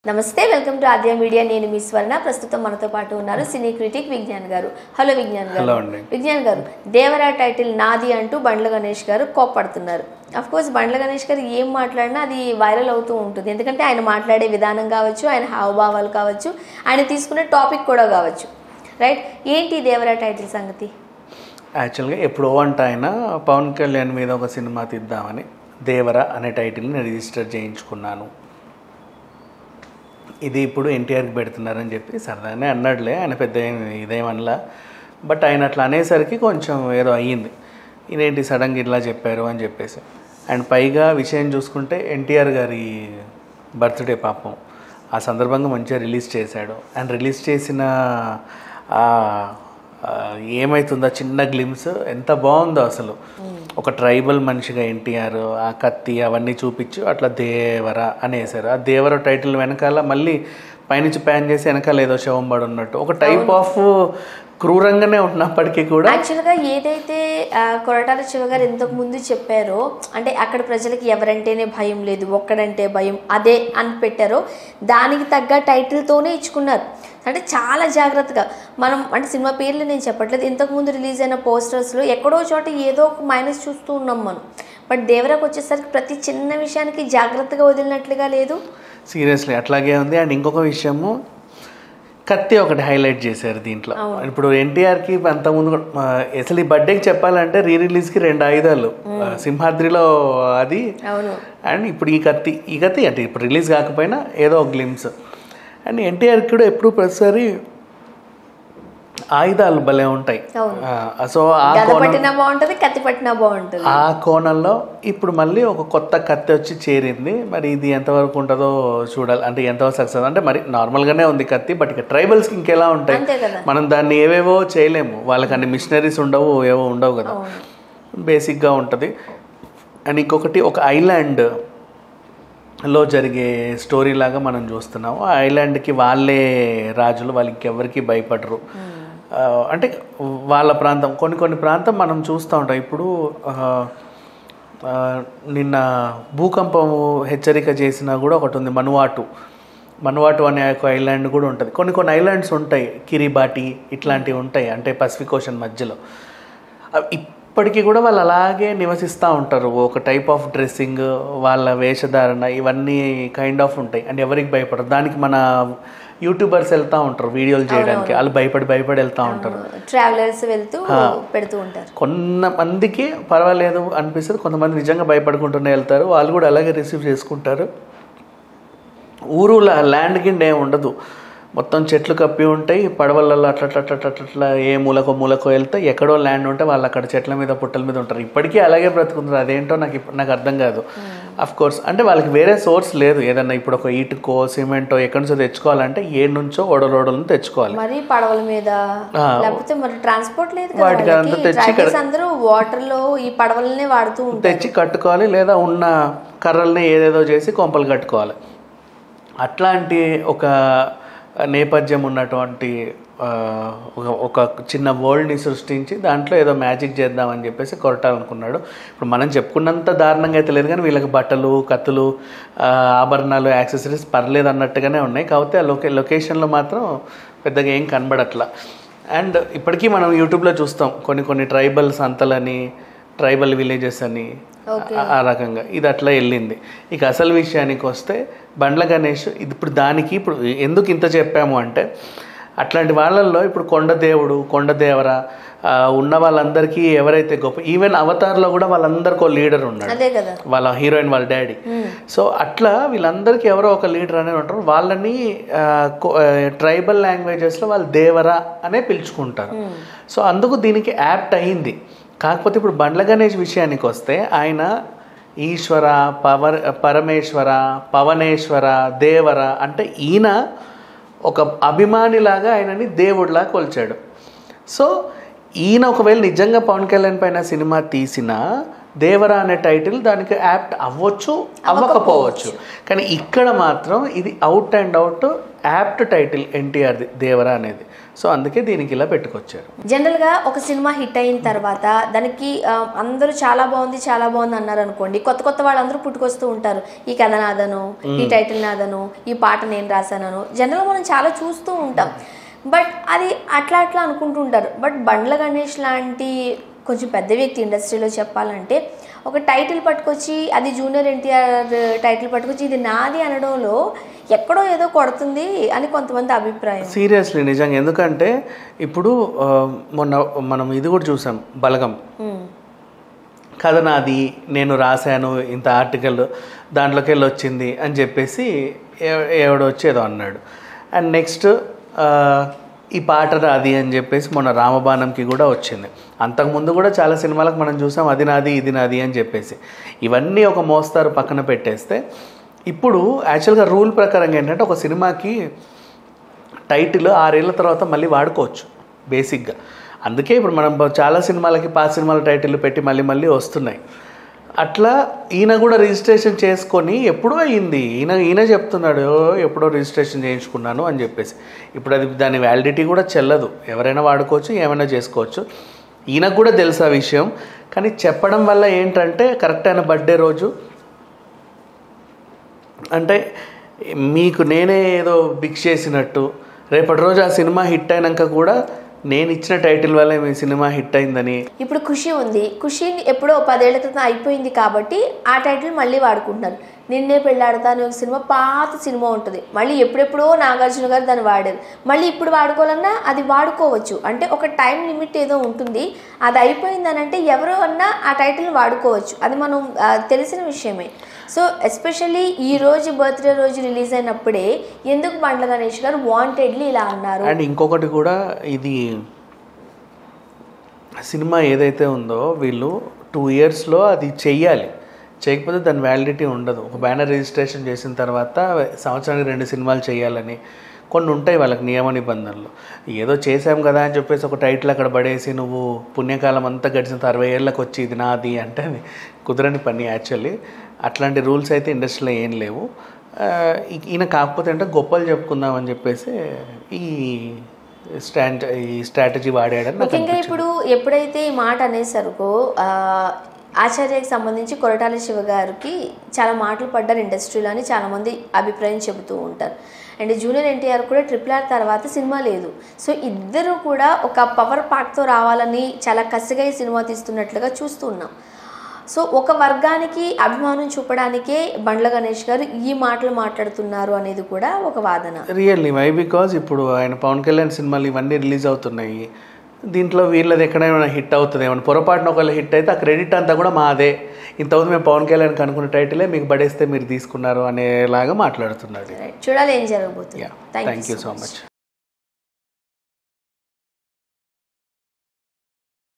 నమస్తే welcome to Aadya media నేను మీ స్వర్ణ ప్రస్తుతం మనతో పాటు ఉన్నారు సినీ క్రిటిక్ విజ్ఞాన్ గారు హలో విజ్ఞాన్ గారు హలో అండి. విజ్ఞాన్ గారు దేవరా టైటిల్ నాది అంటూ బండ్ల గణేష్ గారు కోప్పడుతున్నారు అఫ్ కోర్స్ బండ్ల గణేష్ గారు ఏం మాట్లాడినా అది వైరల్ అవుతూ ఉంటుంది ఎందుకంటే ఆయన మాట్లాడే విధానం కావచ్చు ఆయన హావభావాలు కావచ్చు ఆయన తీసుకునే టాపిక్ కూడా కావచ్చు రైట్ ఏంటి దేవరా టైటిల్ సంగతి యాక్చువల్గా ఎప్పుడో అంట ఆయన పవన్ కళ్యాణ్ మీద ఒక సినిమా తీద్దామని దేవర అనే టైటిల్ని రిజిస్టర్ చేయించుకున్నాను ఇది ఇప్పుడు ఎన్టీఆర్కి పెడుతున్నారని చెప్పి సరదానే అన్నాడులే ఆయన పెద్ద ఏం ఇదేమనలా బట్ ఆయన అట్లా అనేసరికి కొంచెం ఏదో అయ్యింది ఇదేంటి సడన్గా ఇట్లా చెప్పారు అని చెప్పేసి అండ్ పైగా విషయం చూసుకుంటే ఎన్టీఆర్ గారి బర్త్డే పాపం ఆ సందర్భంగా మంచిగా రిలీజ్ చేశాడు అండ్ రిలీజ్ చేసిన ఆ ఆ, ఏమైతుందో చిన్న గ్లిమ్స్ ఎంత బాగుందో అసలు ఒక ట్రైబల్ మనిషిగా ఎన్టీఆర్ ఆ కత్తి అవన్నీ చూపించు అట్లా దేవర అనేసారు ఆ దేవర టైటిల్ వెనకాల మళ్ళీ పైనుంచి ప్యాన్ చేసి వెనకాల ఏదో శవం పడి ఉన్నట్టు ఒక టైప్ ఆఫ్ క్రూరంగానే ఉన్నప్పటికీ కూడా యాక్చువల్గా ఏదైతే ఆ, కొరటాల శివ గారు ఇంతకు ముందు చెప్పారో అంటే అక్కడ ప్రజలకి ఎవరంటేనే భయం లేదు ఒక్కడంటే భయం అదే అని పెట్టారో దానికి తగ్గ టైటిల్తోనే ఇచ్చుకున్నారు అంటే చాలా జాగ్రత్తగా మనం అంటే సినిమా పేర్లు నేను చెప్పట్లేదు ఇంతకు ముందు రిలీజ్ అయిన పోస్టర్స్లో ఎక్కడో చోట ఏదో ఒక మైనస్ చూస్తూ ఉన్నాం మనం బట్ దేవరాకు వచ్చేసరికి ప్రతి చిన్న విషయానికి జాగ్రత్తగా వదిలినట్లుగా లేదు సీరియస్లీ అట్లాగే ఉంది అండ్ ఇంకొక విషయము కత్తి ఒకటి హైలైట్ చేశారు దీంట్లో ఇప్పుడు ఎన్టీఆర్కి అంతకుముందు కూడా, ఆ, అసలు ఈ బర్త్డేకి చెప్పాలంటే రీ రిలీజ్కి రెండు ఆయుధాలు ఆ, సింహాద్రిలో అది అవును అండ్ ఇప్పుడు ఈ కత్తి ఈ కత్తి అంటే ఇప్పుడు రిలీజ్ కాకపోయినా ఏదో ఒక గ్లిమ్స్ అండ్ ఎన్టీఆర్కి కూడా ఎప్పుడు ప్రతిసారి ఆయుధాలు భలే ఉంటాయి అవును. ఆ, సో ఆ గద కోణం పట్టినా బాగుంటుంది కత్తి పట్టినా బాగుంటుంది ఆ కోణంలో ఇప్పుడు మళ్ళీ ఒక కొత్త కత్తి వచ్చి చేరింది మరి ఇది ఎంతవరకు ఉంటుందో చూడాలి అంటే ఎంతవరకు సక్సెస్ అంటే మరి నార్మల్గానే ఉంది కత్తి బట్ ఇక ట్రైబల్స్కి ఇంకెలా ఉంటాయి అంతే కదా మనం దాన్ని ఏవేవో చేయలేము వాళ్ళకి అన్ని మిషనరీస్ ఉండవు ఏవో ఉండవు కదా బేసిక్గా ఉంటుంది అండ్ ఇంకొకటి ఒక ఐలాండ్ లో జరిగే స్టోరీ లాగా మనం చూస్తున్నాము ఆ ఐలాండ్కి వాళ్ళే రాజులు వాళ్ళు ఇంకెవరికి భయపడరు ఆ, అంటే వాళ్ళ ప్రాంతం కొన్ని కొన్ని ప్రాంతం మనం చూస్తూ ఉంటాం ఇప్పుడు ఆ, ఆ, నిన్న భూకంపము హెచ్చరిక చేసినా కూడా ఒకటి ఉంది మనువాటు మనువాటు అనే ఒక ఐలాండ్ కూడా ఉంటుంది కొన్ని కొన్ని ఐలాండ్స్ ఉంటాయి కిరిబాటి ఇట్లాంటివి ఉంటాయి అంటే పసిఫిక్ ఓషన్ మధ్యలో అవి ఇప్పటికీ కూడా వాళ్ళు అలాగే నివసిస్తూ ఉంటారు ఒక టైప్ ఆఫ్ డ్రెస్సింగ్ వాళ్ళ వేషధారణ ఇవన్నీ కైండ్ ఆఫ్ ఉంటాయి అండ్ ఎవరికి భయపడరు దానికి మన యూట్యూబర్స్ వెళ్తూ ఉంటారు వీడియోలు చేయడానికి వాళ్ళు భయపడి భయపడి వెళ్తూ ఉంటారు ట్రావెలర్స్ వెళ్తూ పెడుతూ ఉంటారు కొంతమందికి పర్వాలేదు అనిపిస్తుంది కొంతమంది నిజంగా భయపడుకుంటూనే వెళ్తారు వాళ్ళు కూడా అలాగే రిసీవ్ చేసుకుంటారు ఊరు ల్యాండ్ కింద ఏమి ఉండదు మొత్తం చెట్లు కప్పి ఉంటాయి పడవలలో అట్లా అట్లా అట్లా అట్లా అట్లా ఏ మూలకో మూలకో వెళ్తే ఎక్కడో ల్యాండ్ ఉంటే వాళ్ళు అక్కడ చెట్ల మీద పుట్టల మీద ఉంటారు ఇప్పటికీ అలాగే బ్రతుకుతున్నారు అదేంటో నాకు ఇప్ప- నాకు అర్థం కాదు అఫ్ కోర్స్ అంటే వాళ్ళకి వేరే సోర్స్ లేదు ఏదన్నా ఇప్పుడు ఒక ఈటుకో సిమెంటో ఎక్కడి నుంచో తెచ్చుకోవాలంటే ఏ నుంచో ఓడలోడలను తెచ్చుకోవాలి మరి పడవల మీద లేకపోతే మరి ట్రాన్స్పోర్ట్ లేదు కదా వాటికి అంతా వాళ్ళకి. తెచ్చి ట్రావెలర్స్ అందరూ వాటర్ లో ఈ పడవలనే వాడుతూ ఉంటారు తెచ్చి కట్టుకోవాలి లేదా ఉన్న కర్రల్ని ఏదేదో చేసి కొంపలు కట్టుకోవాలి అట్లాంటి ఒక నేపథ్యం ఉన్నటువంటి ఆ, ఒక ఒక చిన్న వరల్డ్ని సృష్టించి దాంట్లో ఏదో మ్యాజిక్ చేద్దామని చెప్పేసి కొరటాలనుకున్నాడు ఇప్పుడు మనం చెప్పుకున్నంత దారుణంగా అయితే లేదు కానీ వీళ్ళకి బట్టలు కత్తులు ఆ, ఆభరణాలు యాక్సెసరీస్ పర్లేదు అన్నట్టుగానే ఉన్నాయి కాకపోతే ఆ లొకే లొకేషన్లో మాత్రం పెద్దగా ఏం కనబడట్లా అండ్ ఇప్పటికీ మనం యూట్యూబ్లో చూస్తాం కొన్ని కొన్ని ట్రైబల్ సంతలని ట్రైబల్ విలేజెస్ అని ఆ- ఆ రకంగా ఇది అట్లా వెళ్ళింది ఇక అసలు విషయానికి వస్తే బండ్ల గణేష్ ఇది ఇప్పుడు దానికి ఇప్పుడు ఎందుకు ఇంత చెప్పాము అంటే అట్లాంటి వాళ్ళల్లో ఇప్పుడు కొండ దేవుడు కొండ దేవర ఆ, ఉన్న వాళ్ళందరికీ ఎవరైతే గొప్ప ఈవెన్ అవతార్లో కూడా వాళ్ళందరికీ ఒక లీడర్ ఉన్నాడు అదే కదా వాళ్ళ హీరోయిన్ వాళ్ళ డాడీ సో అట్లా వీళ్ళందరికీ ఎవరో ఒక లీడర్ అనేది ఉంటారు వాళ్ళని ట్రైబల్ లాంగ్వేజెస్లో వాళ్ళు దేవరా అనే పిలుచుకుంటారు సో అందుకు దీనికి యాప్ట్ అయింది కాకపోతే ఇప్పుడు బండ్ల గణేష్ విషయానికి వస్తే ఆయన ఈశ్వర పవర్ పరమేశ్వర పవనేశ్వర దేవర అంటే ఈయన ఒక అభిమానిలాగా ఆయనని దేవుడిలా కొలిచాడు సో ఈయన ఒకవేళ నిజంగా పవన్ కళ్యాణ్ పైన సినిమా తీసినా దేవరా అనే టైటిల్ దానికి యాప్ట్ అవ్వచ్చు అవ్వకపోవచ్చు కానీ ఇక్కడ మాత్రం ఇది out and out apt title ఎన్టీఆర్ది దేవరా అనేది సో అందుకే దీనికి ఇలా పెట్టుకొచ్చారు జనరల్గా ఒక సినిమా హిట్ అయిన తర్వాత దానికి ఆ, అందరూ చాలా బాగుంది చాలా బాగుంది అన్నారు అనుకోండి కొత్త కొత్త వాళ్ళందరూ పుట్టుకొస్తూ ఉంటారు ఈ కథ నాదను ఈ టైటిల్ నాదను ఈ పాట నేను రాశానను జనరల్గా మనం చాలా చూస్తూ ఉంటాం బట్ అది అట్లా అట్లా అనుకుంటూ ఉంటారు బట్ బండ్ల గణేష్ లాంటి కొంచెం పెద్ద వ్యక్తి ఇండస్ట్రీలో చెప్పాలంటే ఒక టైటిల్ పట్టుకొచ్చి అది జూనియర్ ఎన్టీఆర్ టైటిల్ పట్టుకొచ్చి ఇది నాది అనడంలో ఎక్కడో ఏదో కొడుతుంది అని కొంతమంది అభిప్రాయం సీరియస్లీ నిజంగా ఎందుకంటే ఇప్పుడు ఆ, మొన్న మనం ఇది కూడా చూసాం బలగం ఉమ్. కథ నాది నేను రాశాను ఇంత ఆర్టికల్ దాంట్లోకి వెళ్ళి వచ్చింది అని చెప్పేసి ఎవ- ఎవడో వచ్చి ఏదో అన్నాడు అండ్ నెక్స్ట్ ఈ పాట నాది అని చెప్పేసి మొన్న రామబాణంకి కూడా వచ్చింది అంతకుముందు కూడా చాలా సినిమాలకు మనం చూసాం అది నాది ఇది నాది అని చెప్పేసి ఇవన్నీ ఒక మోస్తారు పక్కన పెట్టేస్తే ఇప్పుడు యాక్చువల్గా రూల్ ప్రకారం ఏంటంటే ఒక సినిమాకి టైటిల్ ఆరేళ్ల తర్వాత మళ్ళీ వాడుకోవచ్చు బేసిక్గా అందుకే ఇప్పుడు మనం చాలా సినిమాలకి పాత సినిమాల టైటిల్ పెట్టి మళ్ళీ మళ్ళీ వస్తున్నాయి అట్లా ఈయన కూడా రిజిస్ట్రేషన్ చేసుకొని ఎప్పుడో అయ్యింది ఈయన ఈయన చెప్తున్నాడు "ఓ, ఎప్పుడో రిజిస్ట్రేషన్ చేయించుకున్నాను అని చెప్పేసి ఇప్పుడు అది దాని వ్యాలిడిటీ కూడా చెల్లదు ఎవరైనా వాడుకోవచ్చు ఏమైనా చేసుకోవచ్చు ఈయనకు కూడా తెలుసు ఆ విషయం కానీ చెప్పడం వల్ల ఏంటంటే కరెక్ట్ అయిన బర్త్డే రోజు అంటే మీకు నేనే ఏదో బిక్ చేసినట్టు రేపటి రోజు ఆ సినిమా హిట్ అయినాక కూడా నేను ఇచ్చిన టైటిల్ వల్లే మీ సినిమా హిట్ అయిందని ఇప్పుడు ఖుషి ఉంది ఖుషి ఎప్పుడో పదేళ్ల క్రితం అయిపోయింది కాబట్టి ఆ టైటిల్ మళ్ళీ వాడుకుంటున్నారు నిన్నే పెళ్ళాడతా అనే ఒక సినిమా పాత సినిమా ఉంటుంది మళ్ళీ ఎప్పుడెప్పుడో నాగార్జున గారు దాన్ని వాడారు మళ్ళీ ఇప్పుడు వాడుకోవాలన్నా అది వాడుకోవచ్చు అంటే ఒక టైం లిమిట్ ఏదో ఉంటుంది అది అయిపోయిందని అంటే ఎవరో అన్నా ఆ టైటిల్ వాడుకోవచ్చు అది మనం ఆ, తెలిసిన విషయమే సో ఎస్పెషల్లీ ఈ రోజు బర్త్డే రోజు రిలీజ్ అయినప్పుడే ఎందుకు బండ్ల గణేష్ గారు వాంటెడ్లీ ఇలా అన్నారు అండ్ ఇంకొకటి కూడా ఇది సినిమా ఏదైతే ఉందో వీళ్ళు టూ ఇయర్స్లో అది చెయ్యాలి చేయకపోతే దాని వ్యాలిడిటీ ఉండదు ఒక బ్యానర్ రిజిస్ట్రేషన్ చేసిన తర్వాత సంవత్సరానికి రెండు సినిమాలు చేయాలని కొన్ని ఉంటాయి వాళ్ళకి నియమ నిబంధనలు ఏదో చేసాం కదా అని చెప్పేసి ఒక టైటిల్ అక్కడ పడేసి నువ్వు పుణ్యకాలం అంతా గడిచిన అరవై ఏళ్ళకి వచ్చి ఇది నాది అంటే అది కుదరని పని యాక్చువల్లీ అట్లాంటి రూల్స్ అయితే ఇండస్ట్రీలో ఏం లేవు ఆ, ఈ- ఈయన కాకపోతే అంటే గొప్పలు చెప్పుకుందాం అని చెప్పేసి ఈ స్టాండ్ ఈ స్ట్రాటజీ వాడాడని నాకు ముఖ్యంగా అనిపించింది. ఇప్పుడు ఎప్పుడైతే ఈ మాట అనేసరికో ఆ, ఆచార్యకి సంబంధించి కొరటాల శివ గారికి చాలా మాటలు పడ్డారు ఇండస్ట్రీలో అని చాలామంది అభిప్రాయం చెబుతూ ఉంటారు అండ్ జూనియర్ ఎన్టీఆర్ కూడా ట్రిపుల్ ఆర్ తర్వాత సినిమా లేదు సో ఇద్దరు కూడా ఒక పవర్ పార్ట్తో రావాలని చాలా కసిగా ఈ సినిమా తీస్తున్నట్లుగా చూస్తూ ఉన్నాం సో ఒక వర్గానికి అభిమానం చూపడానికే బండ్ల గణేష్ గారు ఈ మాటలు మాట్లాడుతున్నారు అనేది కూడా ఒక వాదన రియల్లీ వై బికాజ్ ఇప్పుడు ఆయన పవన్ కళ్యాణ్ సినిమాలు ఇవన్నీ రిలీజ్ అవుతున్నాయి దీంట్లో వీళ్ళది ఎక్కడైనా హిట్ అవుతుంది ఏమైనా పొరపాటున ఒకవేళ హిట్ అయితే ఆ క్రెడిట్ అంతా కూడా మాదే ఇంతకుముందు మేము పవన్ కళ్యాణ్కి అనుకున్న టైటిలే మీకు పడేస్తే మీరు తీసుకున్నారు అనేలాగా మాట్లాడుతున్నాడు చూడాలి ఏం జరగబోతుంది yeah thank thank you you so much